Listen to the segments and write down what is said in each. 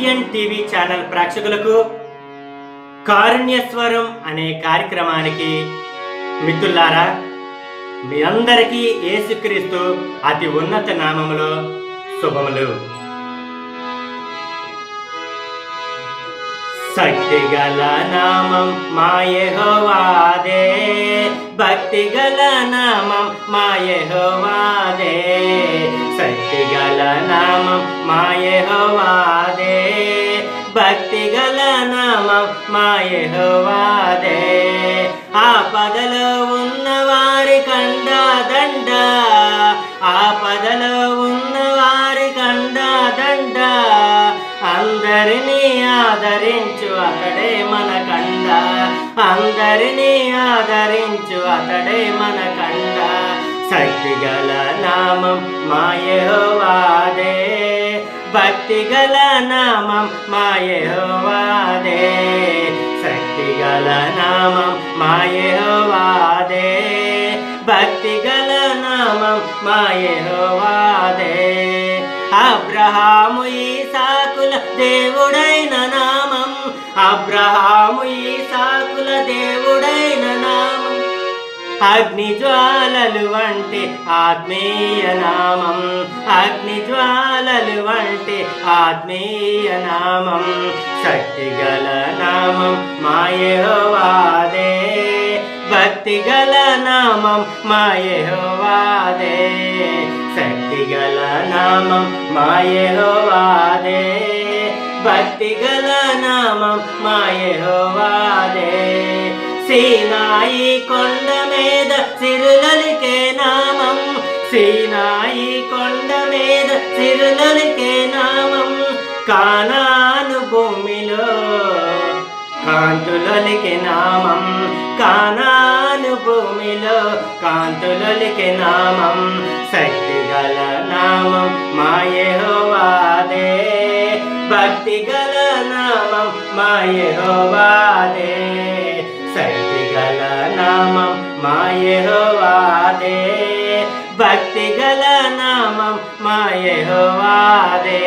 CN TV channel ప్రేక్షకులకు కారుణ్యస్వరం అనే కార్యక్రమానికి మిత్రులారా మీ అందరికీ యేసుక్రీస్తు అతి ఉన్నత నామములో శుభములు శక్తి గల నామం మాయహోవాదే భక్తి గల నామం మాయహోవాదే శక్తి గల నామం మాయహోవాదే భక్తి గల నామం మాయహోవాదే ఆ పదలో ఉన్న వారి కండ దండ ఆ పదలో ఉన్న వారి కండ దండ అందరినీ ఆదరించు అతడే మన కండ అందరినీ ఆదరించు అతడే మన కండ శక్తి గల నామం మాయహోవాదే భక్తి గల నామం మాయహోవాదే శక్తి గల నామం మాయహోవాదే భక్తి గల నామం మాయహోవాదే అబ్రహాము ఈసాకుల దేవుడైన నామం అబ్రహాము ఈసాకుల దేవుడైన నామం అగ్ని జ్వాలలు వంటి ఆత్మీయ నామం అగ్ని జ్వాలలు వంటి ఆత్మీయ నామం శక్తి గల నామం మాయహోవాదే భక్తి గల నామం మాయహోవాదే శక్తి గల నామం మాయహోవాదే భక్తి గల నామం మాయహోవాదే సీనాయి కొండ మీద సిరులలికే నామం సీనాయి కొండ మీద సిరులలికే నామం కానాను భూమిలో కాంతులలికి నామం కానాను భూమిలో కాంతులలికి నామం శక్తి గల నామం మాయహోవాదే భక్తి గల నామం మాయహోవాదే శక్తి గల నామం మాయహోవాదే భక్తి గల నామం మాయహోవాదే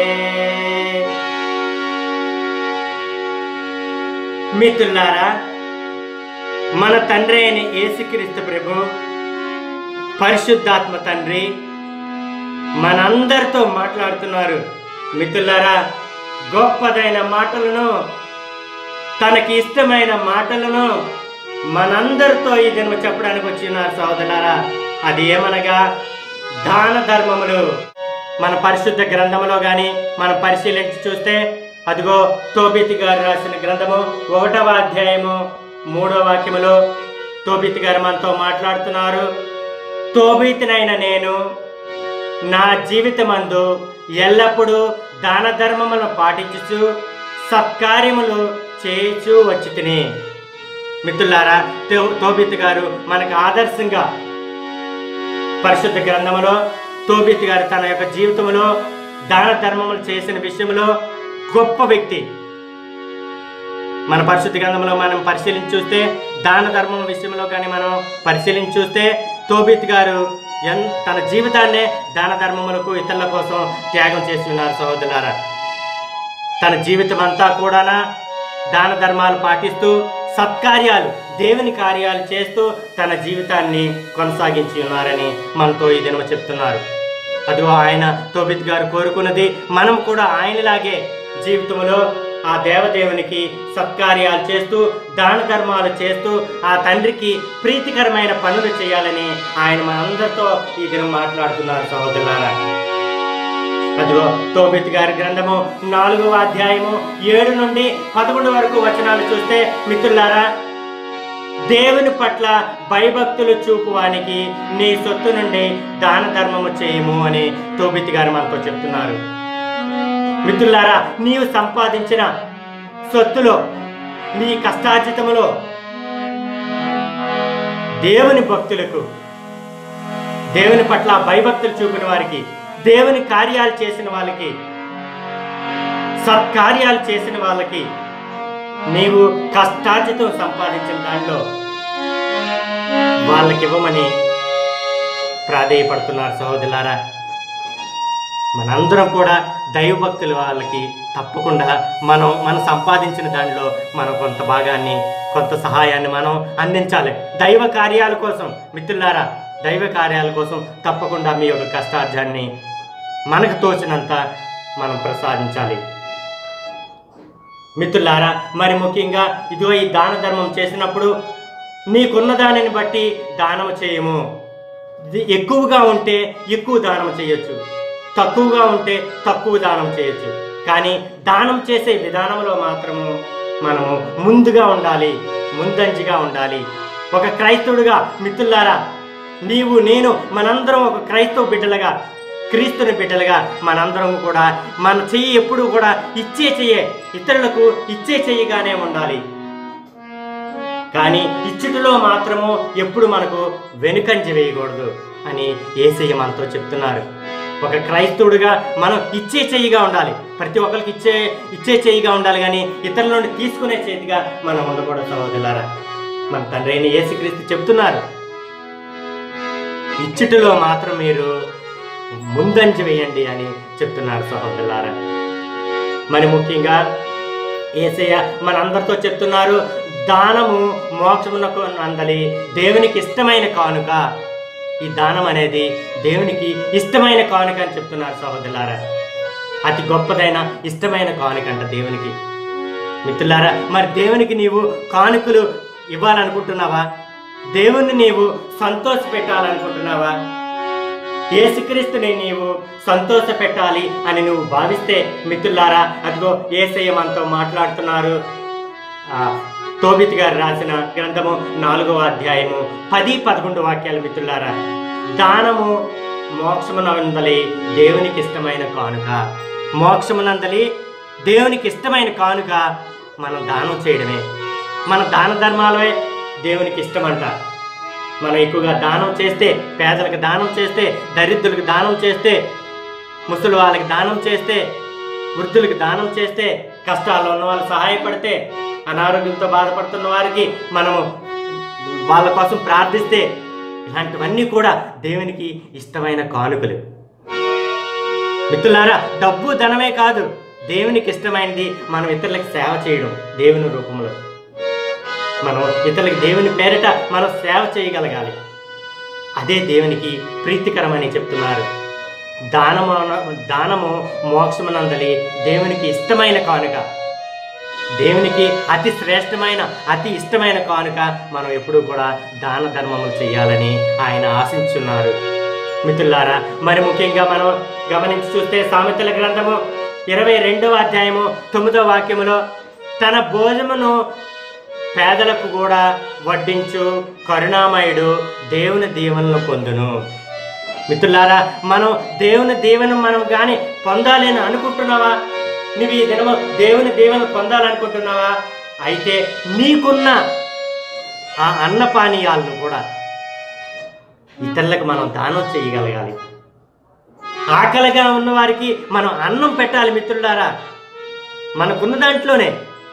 మిత్రులారా మన తండ్రి అయిన యేసుక్రీస్తు ప్రభు పరిశుద్ధాత్మ తండ్రి మనందరితో మాట్లాడుతున్నారు మిత్రులారా గొప్పదైన మాటలను తనకి ఇష్టమైన మాటలను మనందరితో ఈ దినము చెప్పడానికి వచ్చినారు సోదరులారా అది ఏమనగా దాన ధర్మములు మన పరిశుద్ధ గ్రంథములో కానీ మనం పరిశీలించి చూస్తే అదిగో తోబితి గారు రాసిన గ్రంథము ఒకటవ అధ్యాయము మూడో వాక్యములో తోబితి గారు మనతో మాట్లాడుతున్నారు తోబితినైన నేను నా జీవితమందు ఎల్లప్పుడూ దాన ధర్మములను పాటించుచు సత్కార్యములు చేయుచు వచ్చి తిని మిత్రులారా తో- తోబిత్ గారు మనకు ఆదర్శంగా పరిశుద్ధ గ్రంథములో తోబిత్ గారు తన యొక్క జీవితంలో దాన ధర్మములు చేసిన విషయంలో గొప్ప వ్యక్తి మన పరిశుద్ధ గ్రంథంలో మనం పరిశీలించి చూస్తే దాన ధర్మం విషయంలో కానీ మనం పరిశీలించి చూస్తే తోబిత్ గారు ఎన్ తన జీవితాన్నే దాన ధర్మములకు ఇతరుల కోసం త్యాగం చేసి ఉన్నారు సహోదరులారా తన జీవితం అంతా కూడా దాన ధర్మాలు పాటిస్తూ సత్కార్యాలు దేవుని కార్యాలు చేస్తూ తన జీవితాన్ని కొనసాగించి ఉన్నారని మనతో ఈ దినం చెప్తున్నారు అదిగో ఆయన తోబిత్ గారు కోరుకున్నది మనం కూడా ఆయనలాగే జీవితంలో ఆ దేవదేవునికి సత్కార్యాలు చేస్తూ దాన ధర్మాలు చేస్తూ ఆ తండ్రికి ప్రీతికరమైన పనులు చేయాలని ఆయన మనందరితో ఈ దినం మాట్లాడుతున్నారు సహోదరులారా అదిగో తోబిత్ గారి గ్రంథము నాలుగవ అధ్యాయము ఏడు నుండి పదకొండు వరకు వచనాలు చూస్తే మిత్రులారా దేవుని పట్ల భయభక్తులు చూపువానికి నీ సొత్తు నుండి దాన ధర్మము చేయము అని తోబిత్ గారు మనతో చెప్తున్నారు మిత్రులారా నీవు సంపాదించిన సొత్తులో నీ కష్టార్జితములో దేవుని భక్తులకు దేవుని పట్ల భయభక్తులు చూపిన వారికి దేవుని కార్యాలు చేసిన వాళ్ళకి సత్కార్యాలు చేసిన వాళ్ళకి నీవు కష్టార్జితం సంపాదించిన దాంట్లో వాళ్ళకి ఇవ్వమని ప్రాధేయపడుతున్నారు సహోదరులారా మనందరం కూడా దైవభక్తుల వాళ్ళకి తప్పకుండా మనం మనం సంపాదించిన దానిలో మనం కొంత భాగాన్ని కొంత సహాయాన్ని మనం అందించాలి దైవ కార్యాల కోసం మిత్రులారా దైవ కార్యాల కోసం తప్పకుండా మీ యొక్క కష్టార్జాన్ని మనకు తోచినంత మనం ప్రసాదించాలి మిత్రులారా మరి ముఖ్యంగా ఇదిగో ఈ దాన ధర్మం చేసినప్పుడు నీకున్న దానిని బట్టి దానం చేయము ఇది ఎక్కువగా ఉంటే ఎక్కువ దానం చేయొచ్చు తక్కువగా ఉంటే తక్కువ దానం చేయొచ్చు కానీ దానం చేసే విధానంలో మాత్రము మనము ముందుగా ఉండాలి ముందంజిగా ఉండాలి ఒక క్రైస్తవుడిగా మిత్రులారా నీవు నేను మనందరం ఒక క్రైస్తవ బిడ్డలుగా క్రీస్తుని బిడ్డలుగా మనందరం కూడా మన చెయ్యి ఎప్పుడు కూడా ఇచ్చే చెయ్యే ఇతరులకు ఇచ్చే చెయ్యిగానే ఉండాలి కానీ ఇచ్చుటలో మాత్రము ఎప్పుడు మనకు వెనుకంజ వేయకూడదు అని ఏసయ్య మనతో చెప్తున్నారు ఒక క్రైస్తవుడిగా మనం ఇచ్చే చెయ్యిగా ఉండాలి ప్రతి ఒక్కరికి ఇచ్చే ఇచ్చే చెయ్యిగా ఉండాలి కానీ ఇతరుల నుండి తీసుకునే చేతిగా మనం ఉండకూడదు సహోదరులారా మన తండ్రి అయిన యేసుక్రీస్తు చెప్తున్నారు ఇచ్చుటలో మాత్రం మీరు ముందంజ వేయండి అని చెప్తున్నారు సహోదరులారా మరి ముఖ్యంగా ఏసయ్య మనందరితో చెప్తున్నారు దానము మోక్షమునకు అందలి దేవునికి ఇష్టమైన కానుక ఈ దానం అనేది దేవునికి ఇష్టమైన కానుక అని చెప్తున్నారు సహోదరులారా అతి గొప్పదైన ఇష్టమైన కానుక అంట దేవునికి మిత్రులారా మరి దేవునికి నీవు కానుకలు ఇవ్వాలనుకుంటున్నావా దేవుణ్ణి నీవు సంతోష పెట్టాలనుకుంటున్నావా ఏసుక్రీస్తుని నీవు సంతోష పెట్టాలి అని నువ్వు భావిస్తే మిత్రులారా అదిగో ఏసయ్య మనతో మాట్లాడుతున్నారు ఆ, తోబిత్ గారు రాసిన గ్రంథము నాలుగవ అధ్యాయము పది పదకొండు వాక్యాలు మిత్రులారా దానము మోక్షమునందలి దేవునికి ఇష్టమైన కానుక మోక్షమునందలి దేవునికి ఇష్టమైన కానుక మనం దానం చేయడమే మన దాన ధర్మాలే దేవునికి ఇష్టమంట మనం ఎక్కువగా దానం చేస్తే పేదలకు దానం చేస్తే దరిద్రులకు దానం చేస్తే ముసలి వాళ్ళకి దానం చేస్తే వృద్ధులకు దానం చేస్తే కష్టాల్లో ఉన్న వాళ్ళు సహాయపడితే అనారోగ్యంతో బాధపడుతున్న వారికి మనము వాళ్ళ కోసం ప్రార్థిస్తే ఇలాంటివన్నీ కూడా దేవునికి ఇష్టమైన కానుకలు మిత్రులారా డబ్బు ధనమే కాదు దేవునికి ఇష్టమైనది మనం ఇతరులకు సేవ చేయడం దేవుని రూపంలో మనం ఇతరులకు దేవుని పేరిట మనం సేవ చేయగలగాలి అదే దేవునికి ప్రీతికరమని చెప్తున్నారు దానము దానము మోక్షమునందలి దేవునికి ఇష్టమైన కానుక దేవునికి అతి శ్రేష్టమైన అతి ఇష్టమైన కానుక మనం ఎప్పుడూ కూడా దాన ధర్మములు చేయాలని ఆయన ఆశించున్నారు మిత్రులారా మరి ముఖ్యంగా మనం గమనించి చూస్తే సామెతల గ్రంథము ఇరవై రెండవ అధ్యాయము తొమ్మిదవ వాక్యములో తన భోజమును పేదలకు కూడా వడ్డించు కరుణామయుడు దేవుని దీవెనలు పొందును మిత్రులారా మనం దేవుని దీవెన మనం కానీ పొందాలని అనుకుంటున్నావా నువ్వు ఈ దినము దేవుని దీవెన పొందాలనుకుంటున్నావా అయితే నీకున్న ఆ అన్నపానీయాలను కూడా ఇతరులకు మనం దానం చేయగలగాలి ఆకలిగా ఉన్న వారికి మనం అన్నం పెట్టాలి మిత్రులారా మనకున్న దాంట్లోనే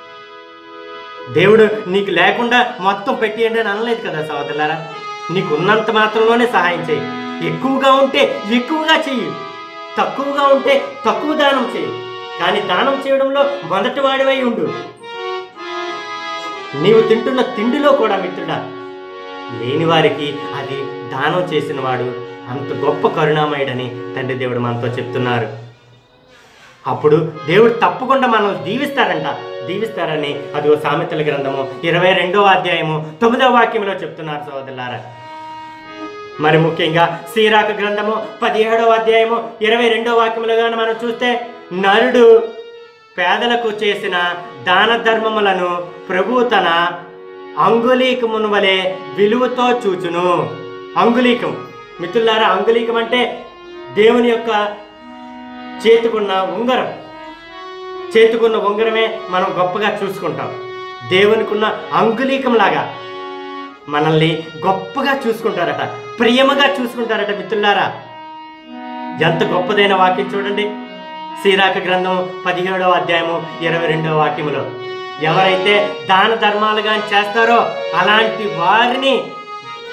దేవుడు నీకు లేకుండా మొత్తం పెట్టియండి అని అనలేదు కదా సోదరులారా నీకు ఉన్నంత మాత్రంలోనే సహాయం చేయి ఎక్కువగా ఉంటే ఎక్కువగా చెయ్యి తక్కువగా ఉంటే తక్కువ దానం చేయి కానీ దానం చేయడంలో మొదటి వాడివై ఉండు నీవు తింటున్న తిండిలో కూడా మిత్రుడా లేని వారికి అది దానం చేసిన వాడు అంత గొప్ప కరుణామయుడని తండ్రి దేవుడు మనతో చెప్తున్నారు అప్పుడు దేవుడు తప్పకుండా మనల్ని దీవిస్తారంట దీవిస్తారని అది సామెతల గ్రంథము ఇరవై రెండవ అధ్యాయము తొమ్మిదవ వాక్యంలో చెప్తున్నారు సోదరులారా మరి ముఖ్యంగా శ్రీరాక గ్రంథము పదిహేడవ అధ్యాయము ఇరవై రెండవ వాక్యములో కానీ మనం చూస్తే నరుడు పేదలకు చేసిన దాన ధర్మములను ప్రభు తన అంగుళీకమును వలె విలువతో చూచును అంగుళీకం మిత్రులారా అంగుళీకం అంటే దేవుని యొక్క చేతుకున్న ఉంగరం చేతుకున్న ఉంగరమే మనం గొప్పగా చూసుకుంటాం దేవునికున్న అంగుళీకం లాగా మనల్ని గొప్పగా చూసుకుంటారట ప్రియముగా చూసుకుంటారట మిత్రులారా ఎంత గొప్పదైన వాక్యం చూడండి శ్రీరాక గ్రంథం పదిహేడవ అధ్యాయము ఇరవై రెండవ వాక్యములో ఎవరైతే దాన ధర్మాలు కానీ చేస్తారో అలాంటి వారిని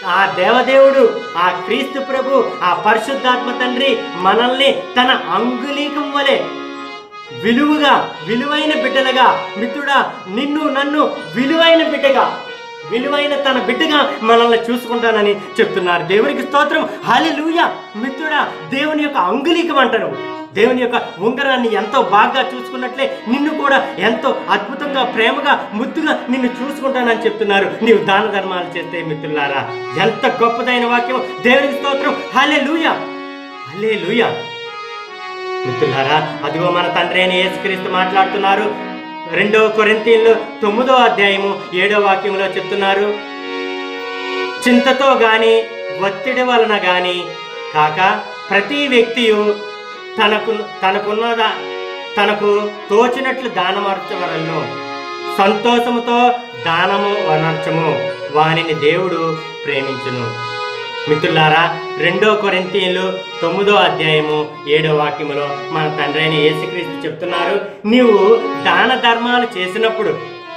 ఆ దేవదేవుడు ఆ క్రీస్తు ప్రభు ఆ పరిశుద్ధాత్మ తండ్రి మనల్ని తన అంగుళీకం వలె విలువగా విలువైన బిడ్డలుగా మిత్రుడా నిన్ను నన్ను విలువైన బిడ్డగా విలువైన తన బిడ్డగా మనల్ని చూసుకుంటానని చెప్తున్నారు దేవునికి స్తోత్రం హాలెలూయ మిత్రుడా దేవుని యొక్క అంగుళీకం అంటారు దేవుని యొక్క ఉంగరాన్ని ఎంతో బాగా చూసుకున్నట్లే నిన్ను కూడా ఎంతో అద్భుతంగా ప్రేమగా ముద్దుగా నిన్ను చూసుకుంటానని చెప్తున్నారు నీవు దాన ధర్మాలు చేస్తే మిత్రులారా ఎంత గొప్పదైన వాక్యం దేవునికి స్తోత్రం హలే లూయ హలే లూయ మిత్రులారా అదిగో మన తండ్రి అయిన యేసుక్రీస్తు మాట్లాడుతున్నారు రెండవ కొరింతీన్లు తొమ్మిదో అధ్యాయము ఏడో వాక్యంలో చెప్తున్నారు చింతతో గాని ఒత్తిడి వలన గాని కాక ప్రతి వ్యక్తియు తనకు తనకున్నదా తనకు తోచినట్లు దానమర్చవలను సంతోషముతో దానము వనర్చము వానిని దేవుడు ప్రేమించును మిత్రులారా రెండో కొరింతీయులు తొమ్మిదో అధ్యాయము ఏడో వాక్యములో మన తండ్రి అయిన యేసుక్రీస్తు చెప్తున్నారు నీవు దాన ధర్మాలు చేసినప్పుడు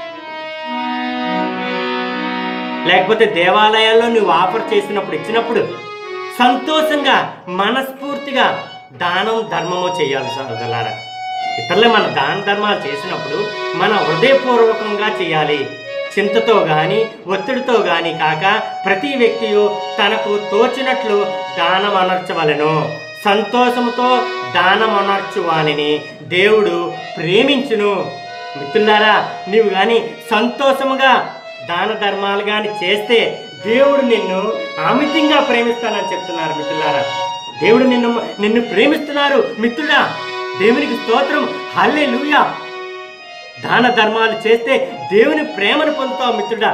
లేకపోతే దేవాలయాల్లో నువ్వు ఆఫర్ చేసినప్పుడు ఇచ్చినప్పుడు సంతోషంగా మనస్ఫూర్తిగా దానం ధర్మము చేయాలి సోదరులారా ఇతరులు మన దాన ధర్మాలు చేసినప్పుడు మన హృదయపూర్వకంగా చేయాలి చింతతో గాని ఒత్తిడితో గాని కాక ప్రతి వ్యక్తియు తనకు తోచినట్లు దానం అనర్చవలెను సంతోషముతో దానం అనర్చు వానిని దేవుడు ప్రేమించును మిత్రులారా నీవు గాని సంతోషముగా దాన ధర్మాలు గాని చేస్తే దేవుడు నిన్ను అమితంగా ప్రేమిస్తానని చెప్తున్నారు మిత్రులారా దేవుడు నిన్ను నిన్ను ప్రేమిస్తున్నారు మిత్రుడా దేవునికి స్తోత్రం హల్లే దాన ధర్మాలు చేస్తే దేవుని ప్రేమను పొందుతావు మిత్రుడా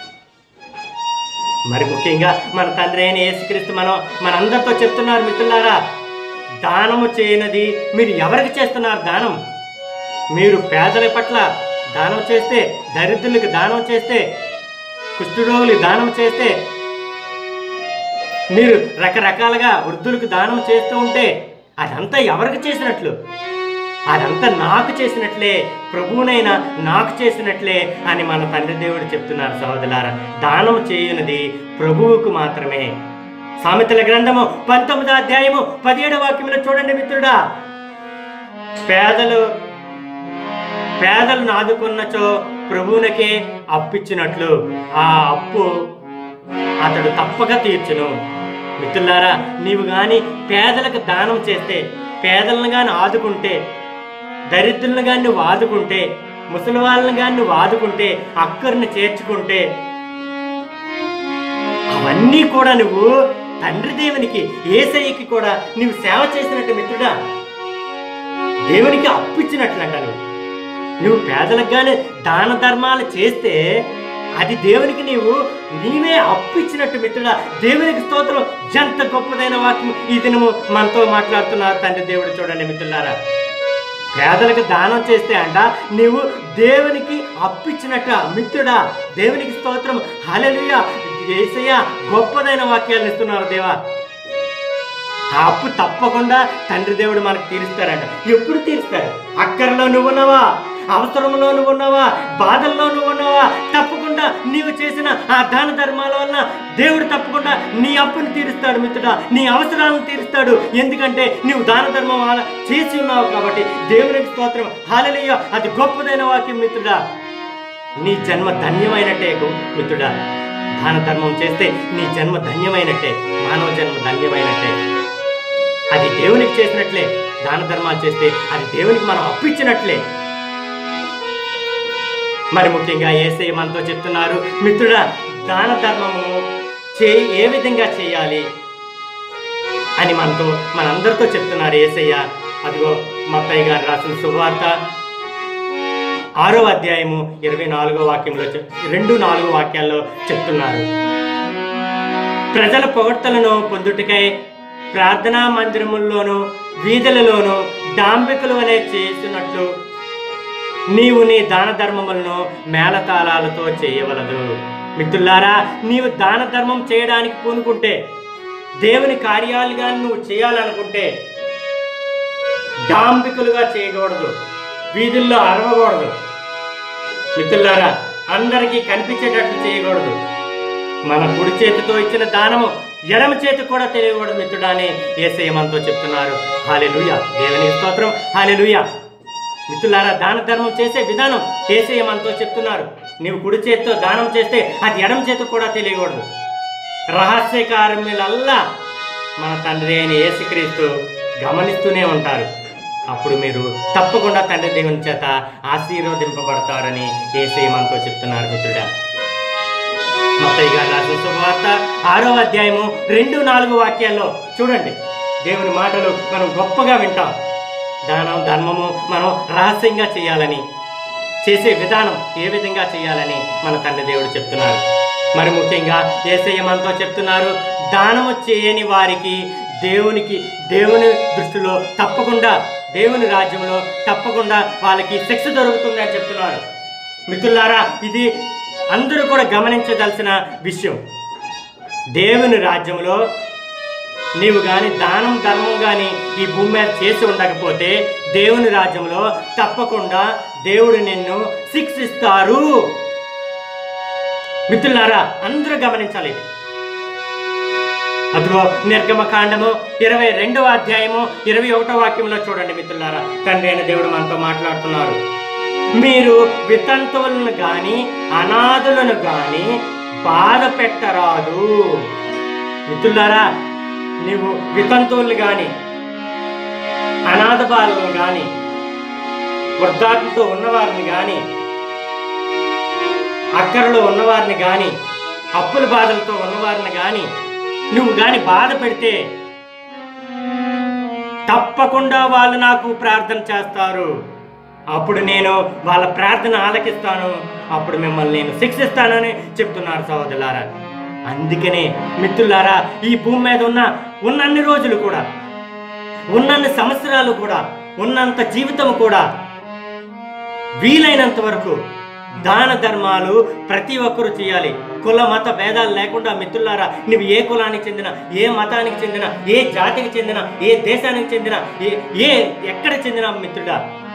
మరి ముఖ్యంగా మన తండ్రి అయిన యేసుక్రీస్తు మనం మనందరితో చెప్తున్నారు మిత్రులారా దానము చేయనది మీరు ఎవరికి చేస్తున్నారు దానం మీరు పేదల పట్ల దానం చేస్తే దరిద్రులకు దానం చేస్తే కుష్ఠరోగులకు దానం చేస్తే మీరు రకరకాలుగా వృద్ధులకు దానం చేస్తూ ఉంటే అదంతా ఎవరికి చేసినట్లు అదంతా నాకు చేసినట్లే ప్రభువునైనా నాకు చేసినట్లే అని మన తండ్రి దేవుడు చెప్తున్నారు సహోదరులారా దానం చేయనిది ప్రభువుకు మాత్రమే సామెతల గ్రంథము పంతొమ్మిదో అధ్యాయము పదిహేడవ వాక్యంలో చూడండి మిత్రుడా పేదలు పేదలను ఆదుకున్నచో ప్రభువునకే అప్పిచ్చినట్లు ఆ అప్పు అతడు తప్పక తీర్చును మిత్రులారా నీవు గాని పేదలకు దానం చేస్తే పేదలను గాని ఆదుకుంటే దరిద్రులను గాని నువ్వు ఆదుకుంటే ముసలి వాళ్ళని గాని నువ్వు ఆదుకుంటే అక్కరిని చేర్చుకుంటే అవన్నీ కూడా నువ్వు తండ్రి దేవునికి ఏసయ్యకి కూడా నువ్వు సేవ చేసినట్టు మిత్రుడా దేవునికి అప్పిచ్చినట్లంట నువ్వు నువ్వు పేదలకు కానీ దాన ధర్మాలు చేస్తే అది దేవునికి నీవు నీవే అప్పిచ్చినట్టు మిత్రుడా దేవునికి స్తోత్రం ఎంత గొప్పదైన వాక్యం ఈ దినము మనతో మాట్లాడుతున్నారు తండ్రి దేవుడు చూడండి మిత్రులారా పేదలకు దానం చేస్తే అంట నీవు దేవునికి అప్పిచ్చినట్ట మిత్రుడా దేవునికి స్తోత్రం హలలుయ ఏసయ్య గొప్పదైన వాక్యాలను ఇస్తున్నారు దేవా ఆ అప్పు తప్పకుండా తండ్రి దేవుడు మనకు తీరుస్తారంట ఎప్పుడు తీరుస్తారు అక్కరలో నువ్వు ఉన్నావా అవసరంలో నువ్వు ఉన్నావా బాధల్లో నువ్వు ఉన్నావా తప్పకుండా నీవు చేసిన ఆ దాన ధర్మాల వల్ల దేవుడు తప్పకుండా నీ అప్పుని తీరుస్తాడు మిత్రుడా నీ అవసరాలను తీరుస్తాడు ఎందుకంటే నీవు దాన ధర్మం అలా చేసి ఉన్నావు కాబట్టి దేవునికి స్తోత్రం హాలలియ అది గొప్పదైన వాక్యం మిత్రుడా నీ జన్మ ధన్యమైనట్టే గు- మిత్రుడా దాన ధర్మం చేస్తే నీ జన్మ ధన్యమైనట్టే మానవ జన్మ ధన్యమైనట్టే అది దేవునికి చేసినట్లే దాన ధర్మాలు చేస్తే అది దేవునికి మనం అప్పిచ్చినట్లే మరి ముఖ్యంగా ఏసయ్య మనతో చెప్తున్నారు మిత్రుడా దాన ధర్మము చే ఏ విధంగా చేయాలి అని మనతో మనందరితో చెప్తున్నారు ఏసయ్య అదిగో మత్తయ్య గారు రాసిన శుభవార్త ఆరో అధ్యాయము ఇరవై నాలుగో వాక్యంలో చెప్- రెండు నాలుగో వాక్యాల్లో చెప్తున్నారు ప్రజల పొగడ్తలను పొందుటకై ప్రార్థనా మందిరముల్లోనూ వీధులలోనూ డాంబికలు అనే చేసినట్లు నీవు నీ దాన ధర్మములను మేళతాళాలతో చేయవలదు మిత్రులారా నీవు దాన ధర్మం చేయడానికి పూనుకుంటే దేవుని కార్యాలుగా నువ్వు చేయాలనుకుంటే డాంబికులుగా చేయకూడదు వీధుల్లో అరవకూడదు మిత్రులారా అందరికీ కనిపించేటట్లు చేయకూడదు మన కుడి చేతితో ఇచ్చిన దానము ఎడమ చేతి కూడా తెలియకూడదు మిత్రుడా అని ఏసయ్య మనతో చెప్తున్నారు హాలెలుయ దేవుని స్తోత్రం హాలెలుయ మిత్రులారా దాన ధర్మం చేసే విధానం ఏసయ్య మనతో చెప్తున్నారు నీవు కుడి చేతితో దానం చేస్తే అది ఎడమ చేతికి కూడా తెలియకూడదు రహస్య కార్యములల్లా మన తండ్రి అయిన యేసుక్రీస్తు గమనిస్తూనే ఉంటారు అప్పుడు మీరు తప్పకుండా తండ్రి దేవుని చేత ఆశీర్వదింపబడతారని ఏసయ్య మనతో చెప్తున్నారు మిత్రుడా మత్తయ్య గారు రాసిన శుభవార్త ఆరో అధ్యాయము రెండు నాలుగు వాక్యాల్లో చూడండి దేవుని మాటలు మనం గొప్పగా వింటాం దానం ధర్మము మనం రహస్యంగా చేయాలని చేసే విధానం ఏ విధంగా చేయాలని మన తండ్రి దేవుడు చెప్తున్నారు మరి ముఖ్యంగా ఏసయ్య మనతో చెప్తున్నారు దానము చేయని వారికి దేవునికి దేవుని దృష్టిలో తప్పకుండా దేవుని రాజ్యంలో తప్పకుండా వాళ్ళకి శిక్ష దొరుకుతుంది అని చెప్తున్నారు మిత్రులారా ఇది అందరూ కూడా గమనించదలసిన విషయం దేవుని రాజ్యంలో నీవు కానీ దానం ధర్మం కానీ ఈ భూమి మీద చేసి ఉండకపోతే దేవుని రాజ్యంలో తప్పకుండా దేవుడు నిన్ను శిక్షిస్తారు మిత్రులారా అందరూ గమనించాలి ఇది. అదిగో నిర్గమ కాండము ఇరవై రెండవ అధ్యాయము ఇరవై ఒకటో వాక్యంలో చూడండి మిత్రులారా తండ్రి అయిన దేవుడు మనతో మాట్లాడుతున్నారు మీరు వితంతువులను గాని అనాథులను గాని బాధ పెట్టరాదు మిత్రులారా నీవు వితంతువులు గాని అనాథ బాలను గాని వృద్ధాత్మతో ఉన్నవారిని గాని అక్కరలో ఉన్నవారిని గాని అప్పుల బాధలతో ఉన్నవారిని గాని నువ్వు గాని బాధ పెడితే తప్పకుండా వాళ్ళు నాకు ప్రార్థన చేస్తారు అప్పుడు నేను వాళ్ళ ప్రార్థన ఆలకిస్తాను అప్పుడు మిమ్మల్ని నేను శిక్షిస్తానని చెప్తున్నారు సహోదరులారా అందుకనే మిత్రులారా ఈ భూమి మీద ఉన్న ఉన్నన్ని రోజులు కూడా ఉన్నన్ని సంవత్సరాలు కూడా ఉన్నంత జీవితం కూడా వీలైనంత వరకు దాన ధర్మాలు ప్రతి ఒక్కరూ చేయాలి కుల మత భేదాలు లేకుండా మిత్రులారా నువ్వు ఏ కులానికి చెందిన ఏ మతానికి చెందిన ఏ జాతికి చెందిన ఏ దేశానికి చెందిన ఏ ఏ ఎక్కడ చెందిన మిత్రుడా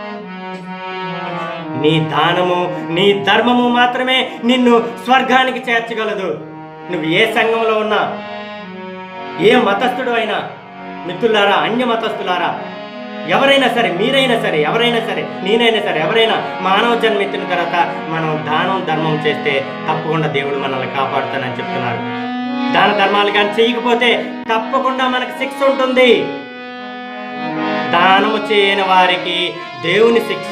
నీ దానము నీ ధర్మము మాత్రమే నిన్ను స్వర్గానికి చేర్చగలదు నువ్వు ఏ సంఘంలో ఉన్నా ఏ మతస్థుడు అయినా మిత్రులారా అన్య మతస్థులారా ఎవరైనా సరే మీరైనా సరే ఎవరైనా సరే నేనైనా సరే ఎవరైనా మానవ జన్మ ఎత్తిన తర్వాత మనం దానం ధర్మం చేస్తే తప్పకుండా దేవుడు మనల్ని కాపాడుతానని చెప్తున్నారు దాన ధర్మాలు కానీ చేయకపోతే తప్పకుండా మనకు శిక్ష ఉంటుంది దానము చేయని వారికి దేవుని శిక్ష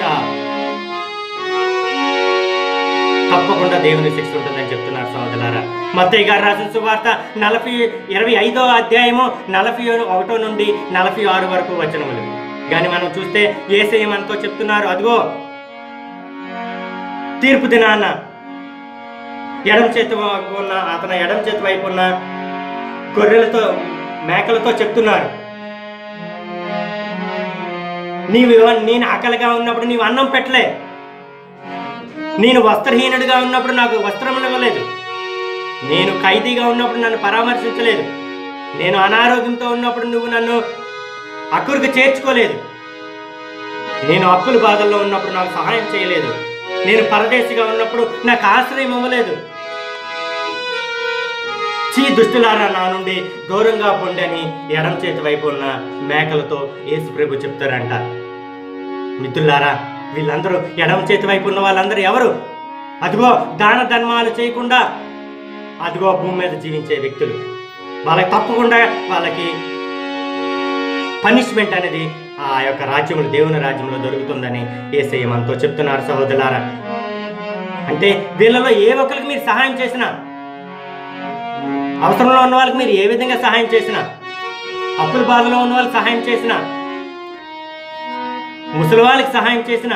తప్పకుండా దేవుని శిక్ష ఉంటుందని చెప్తున్నారు సోదరులారా మత్తయ్య గారు రాసిన సువార్త నలభై ఇరవై ఐదో అధ్యాయము నలభై ఒకటో నుండి నలభై ఆరు వరకు వచనములు కానీ మనం చూస్తే ఏసయ్య మనతో చెప్తున్నారు అదిగో తీర్పు దినాన్న ఎడం చేతి వైపు ఉన్న అతను ఎడం చేతి వైపు ఉన్న గొర్రెలతో మేకలతో చెప్తున్నారు నీవు నేను ఆకలిగా ఉన్నప్పుడు నీవు అన్నం పెట్టలే నేను వస్త్రహీనుడిగా ఉన్నప్పుడు నాకు వస్త్రములు ఇవ్వలేదు నేను ఖైదీగా ఉన్నప్పుడు నన్ను పరామర్శించలేదు నేను అనారోగ్యంతో ఉన్నప్పుడు నువ్వు నన్ను అక్కురికి చేర్చుకోలేదు నేను అప్పుల బాధల్లో ఉన్నప్పుడు నాకు సహాయం చేయలేదు నేను పరదేశిగా ఉన్నప్పుడు నాకు ఆశ్రయం ఇవ్వలేదు చీ దుష్టులారా నా నుండి దూరంగా పొండని ఎడం చేతి వైపు ఉన్న మేకలతో యేసు ప్రభు చెప్తారంట మిత్రులారా వీళ్ళందరూ ఎడమ చేతి వైపు ఉన్న వాళ్ళందరూ ఎవరు అదిగో దాన ధర్మాలు చేయకుండా అదిగో భూమి మీద జీవించే వ్యక్తులు వాళ్ళకి తప్పకుండా వాళ్ళకి పనిష్మెంట్ అనేది ఆ యొక్క రాజ్యములు దేవుని రాజ్యంలో దొరుకుతుందని ఏసయ్య మనతో చెప్తున్నారు సహోదరులారా అంటే వీళ్ళలో ఏ ఒక్కరికి మీరు సహాయం చేసినా అవసరంలో ఉన్న వాళ్ళకి మీరు ఏ విధంగా సహాయం చేసినా అప్పుల బాధలో ఉన్న వాళ్ళకి సహాయం చేసినా ముసలి వాళ్ళకి సహాయం చేసిన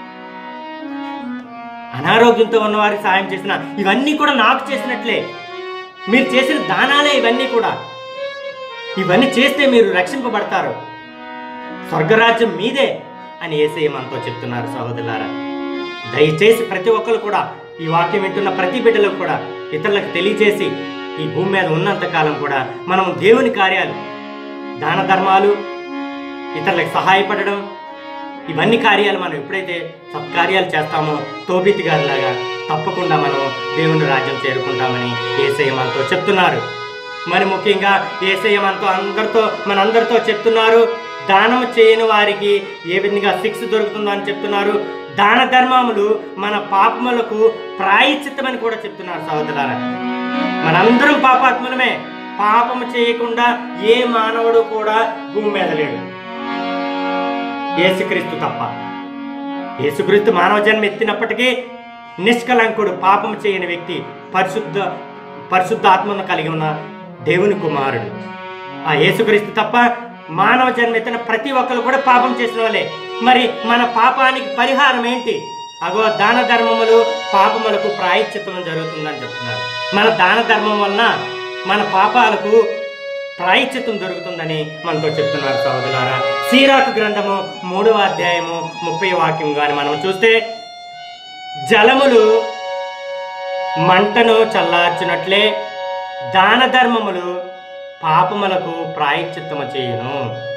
అనారోగ్యంతో ఉన్న వారికి సహాయం చేసిన ఇవన్నీ కూడా నాకు చేసినట్లే మీరు చేసిన దానాలే ఇవన్నీ కూడా ఇవన్నీ చేస్తే మీరు రక్షింపబడతారు స్వర్గరాజ్యం మీదే అని ఏసయ్య మనతో చెప్తున్నారు సహోదరులారా దయచేసి ప్రతి ఒక్కరు కూడా ఈ వాక్యం వింటున్న ప్రతి బిడ్డలకు కూడా ఇతరులకు తెలియజేసి ఈ భూమి మీద ఉన్నంత కాలం కూడా మనం దేవుని కార్యాలు దాన ధర్మాలు ఇతరులకు సహాయపడడం ఇవన్నీ కార్యాలు మనం ఎప్పుడైతే సత్కార్యాలు చేస్తామో తోబితి గారిలాగా తప్పకుండా మనం దేవుని రాజ్యం చేరుకుంటామని ఏసయ్య మనతో చెప్తున్నారు మరి ముఖ్యంగా ఏసయ్య మనతో అందరితో మనందరితో చెప్తున్నారు దానము చేయని వారికి ఏ విధంగా శిక్ష దొరుకుతుందో అని చెప్తున్నారు దాన ధర్మములు మన పాపములకు ప్రాయశ్చిత్తమని కూడా చెప్తున్నారు సహోదరులారా మనందరం పాపాత్ములమే పాపము చేయకుండా ఏ మానవుడు కూడా భూమి మీద లేడు యేసుక్రీస్తు తప్ప యేసుక్రీస్తు మానవ జన్మ ఎత్తినప్పటికీ నిష్కలంకుడు పాపం చేయని వ్యక్తి పరిశుద్ధ పరిశుద్ధ ఆత్మను కలిగి ఉన్న దేవుని కుమారుడు ఆ యేసుక్రీస్తు తప్ప మానవ జన్మ ఎత్తిన ప్రతి ఒక్కరు కూడా పాపం చేసిన వాళ్ళే మరి మన పాపానికి పరిహారం ఏంటి అగో దాన ధర్మములు పాపములకు ప్రాయశ్చిత్తం జరుగుతుందని చెప్తున్నారు మన దాన ధర్మం వలన మన పాపాలకు ప్రాయశ్చిత్తం దొరుకుతుందని మనతో చెప్తున్నారు సహోదరులారా సీరాకు గ్రంథము మూడవ అధ్యాయము ముప్పై వాక్యం కానీ మనం చూస్తే జలములు మంటను చల్లార్చినట్లే దాన ధర్మములు పాపములకు ప్రాయశ్చిత్తము చేయును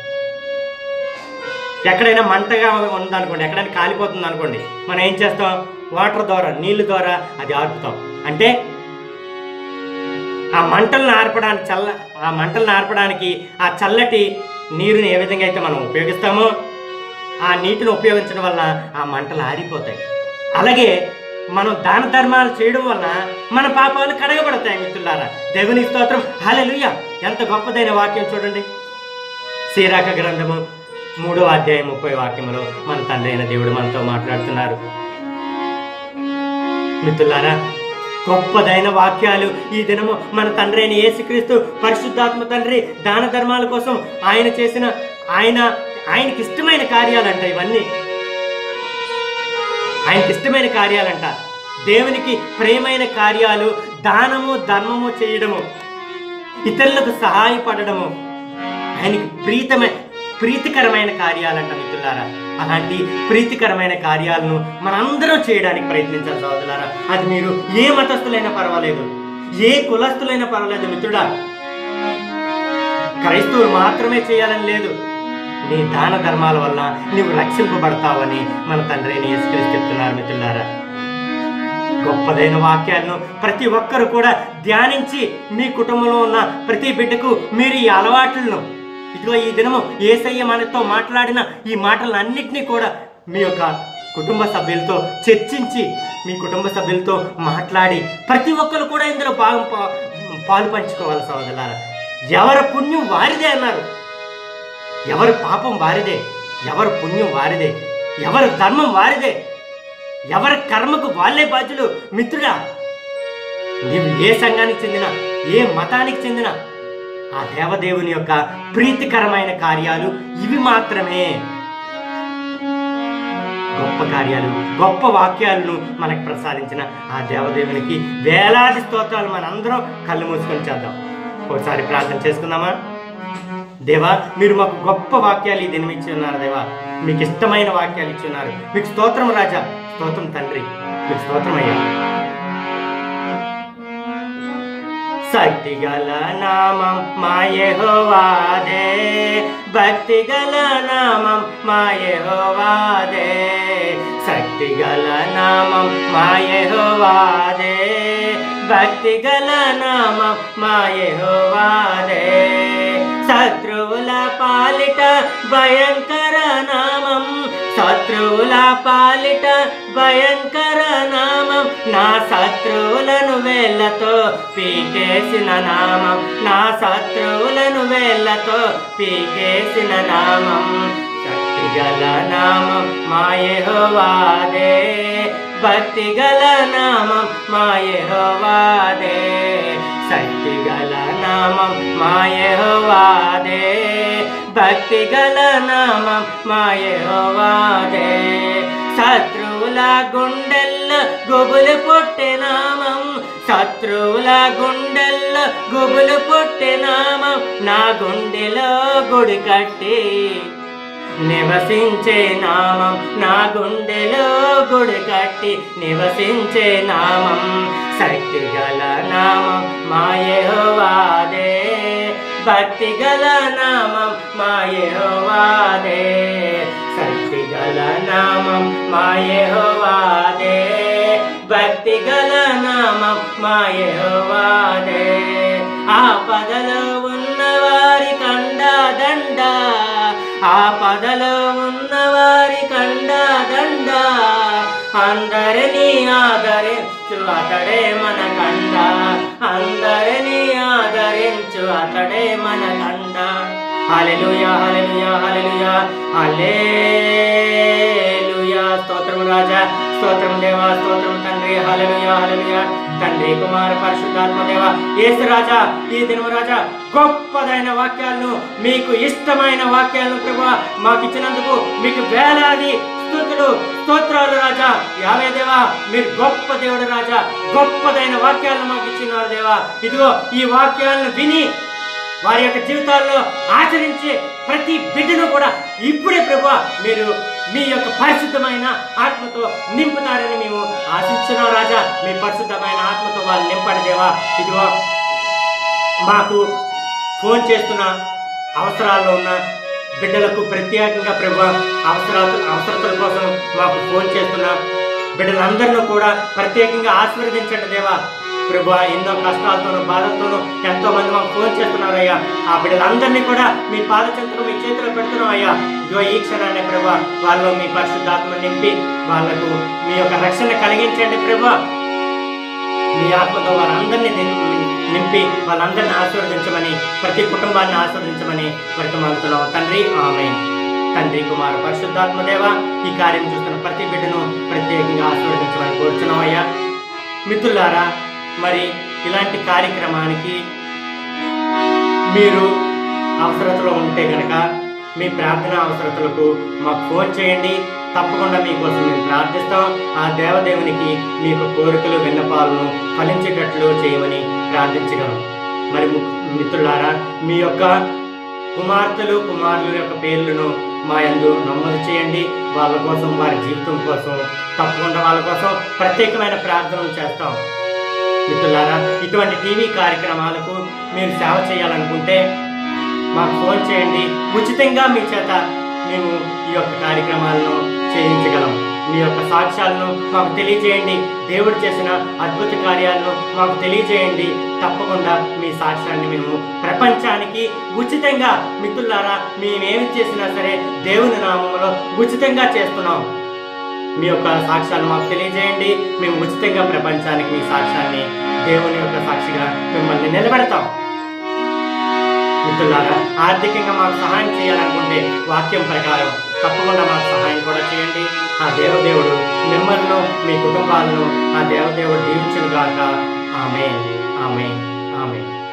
ఎక్కడైనా మంటగా ఉందనుకోండి ఎక్కడైనా కాలిపోతుంది అనుకోండి మనం ఏం చేస్తాం వాటర్ ద్వారా నీళ్ళ ద్వారా అది ఆర్పుతాం అంటే ఆ మంటలను ఆర్పడానికి చల్ల ఆ మంటలను ఆర్పడానికి ఆ చల్లటి నీరుని ఏ విధంగా అయితే మనం ఉపయోగిస్తామో ఆ నీటిని ఉపయోగించడం వల్ల ఆ మంటలు ఆరిపోతాయి అలాగే మనం దాన ధర్మాలు చేయడం వల్ల మన పాపాలు కడగబడతాయి మిత్రులారా దేవుని స్తోత్రం హల్లెలూయా ఎంత గొప్పదైన వాక్యం చూడండి శ్రీరాక గ్రంథము మూడో అధ్యాయం ముప్పై వాక్యములో మన తండ్రి అయిన దేవుడు మనతో మాట్లాడుతున్నారు మిత్రులారా గొప్పదైన వాక్యాలు ఈ దినము మన తండ్రి అయిన యేసుక్రీస్తు పరిశుద్ధాత్మ తండ్రి దాన ధర్మాల కోసం ఆయన చేసిన ఆయన ఆయనకి ఇష్టమైన కార్యాలంట ఇవన్నీ ఆయనకి ఇష్టమైన కార్యాలంట దేవునికి ప్రేమైన కార్యాలు దానము ధర్మము చేయడము ఇతరులకు సహాయపడడము ఆయనకి ప్రీతమైన ప్రీతికరమైన కార్యాలంట మిత్రులారా అలాంటి ప్రీతికరమైన కార్యాలను మనందరం చేయడానికి ప్రయత్నించాలి సోదరులారా అది మీరు ఏ మతస్థులైనా పర్వాలేదు ఏ కులస్థులైనా పర్వాలేదు మిత్రుడా క్రైస్తవులు మాత్రమే చేయాలని లేదు నీ దాన ధర్మాల వల్ల నీవు రక్షింపబడతావని మన తండ్రి అయిన యేసుక్రీస్తు చెప్తున్నారు మిత్రులారా గొప్పదైన వాక్యాలను ప్రతి ఒక్కరు కూడా ధ్యానించి మీ కుటుంబంలో ఉన్న ప్రతి బిడ్డకు మీరు ఈ అలవాట్లను ఇదిగో ఈ దినము ఏసయ్య మనతో మాట్లాడిన ఈ మాటలను అన్నిటినీ కూడా మీ యొక్క కుటుంబ సభ్యులతో చర్చించి మీ కుటుంబ సభ్యులతో మాట్లాడి ప్రతి ఒక్కరు కూడా ఇందులో భాగం పా- పాలు పంచుకోవాలి సోదరులారా ఎవరి పుణ్యం వారిదే అన్నారు ఎవరి పాపం వారిదే ఎవరి పుణ్యం వారిదే ఎవరి ధర్మం వారిదే ఎవరి కర్మకు వాళ్ళే బాధ్యులు మిత్రుడా నీవు ఏ సంఘానికి చెందిన ఏ మతానికి చెందిన ఆ దేవదేవుని యొక్క ప్రీతికరమైన కార్యాలు ఇవి మాత్రమే గొప్ప కార్యాలు గొప్ప వాక్యాలను మనకు ప్రసాదించిన ఆ దేవదేవునికి వేలాది స్తోత్రాలు మనందరం కళ్ళు మూసుకొని చేద్దాం ఒకసారి ప్రార్థన చేసుకుందామా దేవా మీరు మాకు గొప్ప వాక్యాలు ఈ దినం ఇచ్చి ఉన్నారు దేవా మీకు ఇష్టమైన వాక్యాలు ఇచ్చి ఉన్నారు మీకు స్తోత్రం రాజా స్తోత్రం తండ్రి మీకు స్తోత్రం అయ్యా శక్తి గల నామం మాయహోవాదే భక్తి గల నామం మాయహోవాదే శక్తి గల నామం మాయహోవాదే భక్తి గల నామం మాయహోవాదే శత్రువుల పాలిట భయంకర నామం శత్రువుల పాలిట భయంకర నామం నా శత్రువులను వేళ్ళతో పీకేసిన నామం నా శత్రువులను వేళ్ళతో పీకేసిన నామం శక్తి గల నామం మాయహోవాదే భక్తి గల నామం మాయహోవాదే శక్తి గల నామం మాయహోవాదే భక్తి గల నామం మాయహోవాదే శత్రువుల గుండెల్ల గుబులు పుట్టే నామం శత్రువుల గుండెల్ల గుబులు పుట్టే నామం నా గుండెలో గుడి కట్టి నివసించే నామం నా గుండెలో గుడి కట్టి నివసించే నామం శక్తి గల నామం మాయహోవాదే భక్తి గల నామం మాయహోవాదే శక్తి గల నామం మాయహోవాదే భక్తి గల నామం మా యెహోవాదే ఆపదలో ఉన్నవారి కండ దండ ఆపదలో ఉన్నవారి కండ దండ అందరినీ ఆదరించు అతడే మన కండ అందరినీ ఆదరించు అతడే మన కండ హల్లెలూయా హల్లెలూయా హల్లెలూయా హల్లెలూయా స్తోత్రం రాజా స్తోత్రం దేవా స్తోత్రం తండ్రి హల్లెలూయా హల్లెలూయా తండ్రి కుమార పరిశుద్ధాత్మ దేవ యేసు రాజా ఈ దినము రాజా గొప్పదైన వాక్యాలను మీకు ఇష్టమైన వాక్యాలను ప్రభా మాకు ఇచ్చినందుకు మీకు వేలాది స్తుతులు స్తోత్రాలు రాజా యావే దేవా మీరు గొప్ప దేవుడు రాజా గొప్పదైన వాక్యాలను మాకు ఇచ్చినారు దేవా ఇదిగో ఈ వాక్యాలను విని వారి యొక్క జీవితాల్లో ఆచరించే ప్రతి బిడ్డను కూడా ఇప్పుడే ప్రభు మీరు మీ యొక్క పరిశుద్ధమైన ఆత్మతో నింపుతారని మేము ఆశించున్నాం రాజా మీ పరిశుద్ధమైన ఆత్మతో వాళ్ళు నింపండి దేవా ఇదిగో మాకు ఫోన్ చేస్తున్న అవసరాల్లో ఉన్న బిడ్డలకు ప్రత్యేకంగా ప్రభు అవసరాలు అవసరతల కోసం మాకు ఫోన్ చేస్తున్న బిడ్డలందరినూ కూడా ప్రత్యేకంగా ఆశీర్వదించండి దేవా ప్రభు ఎన్నో కష్టాలతోనూ బాధలతోనూ ఎంతో మంది మాకు ఫోన్ చేస్తున్నారు అయ్యా ఆ బిడ్డలందరినీ కూడా మీ పాదచెంతకు మీ చేతిలో పెడుతున్నాం అయ్యా ఇదిగో ఈ క్షణాన్ని ప్రభు వాళ్ళు మీ పరిశుద్ధాత్మ నింపి వాళ్ళకు మీ యొక్క రక్షణ కలిగించండి ప్రభు మీ ఆత్మతో వారందరినీ నిం- నింపి వాళ్ళందరినీ ఆశీర్వదించమని ప్రతి కుటుంబాన్ని ఆశీర్వదించమని వర్తమానుతున్నాం తండ్రి ఆమె తండ్రి కుమార పరిశుద్ధాత్మ దేవ ఈ కార్యం చూస్తున్న ప్రతి బిడ్డను ప్రత్యేకంగా ఆశీర్వదించమని కోరుచున్నాం అయ్యా మిత్రులారా మరి ఇలాంటి కార్యక్రమానికి మీరు అవసరతలో ఉంటే గనక మీ ప్రార్థన అవసరతలకు మాకు ఫోన్ చేయండి తప్పకుండా మీకోసం మేము ప్రార్థిస్తాం ఆ దేవదేవునికి మీ యొక్క కోరికలు విన్నపాలను ఫలించేటట్లు చేయమని ప్రార్థించగలం మరి ము- మిత్రులారా మీ యొక్క కుమార్తెలు కుమారుల యొక్క పేర్లను మా యందు నమోదు చేయండి వాళ్ళ కోసం వారి జీవితం కోసం తప్పకుండా వాళ్ళ కోసం ప్రత్యేకమైన ప్రార్థనలు చేస్తాం మిత్రులారా ఇటువంటి టీవీ కార్యక్రమాలకు మీరు సేవ చేయాలనుకుంటే మాకు ఫోన్ చేయండి ఉచితంగా మీ చేత మేము ఈ యొక్క కార్యక్రమాలను చేయించగలం మీ యొక్క సాక్ష్యాలను మాకు తెలియజేయండి దేవుడు చేసిన అద్భుత కార్యాలను మాకు తెలియజేయండి తప్పకుండా మీ సాక్ష్యాన్ని మేము ప్రపంచానికి ఉచితంగా మిత్రులారా మేమేమి చేసినా సరే దేవుని నామంలో ఉచితంగా చేస్తున్నాం మీ యొక్క సాక్ష్యాలు మాకు తెలియజేయండి మేము ఉచితంగా ప్రపంచానికి మీ సాక్ష్యాన్ని దేవుని యొక్క సాక్షిగా మిమ్మల్ని నిలబెడతాం మిత్రులారా ఆర్థికంగా మాకు సహాయం చేయాలనుకుంటే వాక్యం ప్రకారం తప్పకుండా మాకు సహాయం కూడా చేయండి ఆ దేవదేవుడు మిమ్మల్ని మీ కుటుంబాలను ఆ దేవదేవుడు దీవించును గాక ఆమె ఆమె ఆమె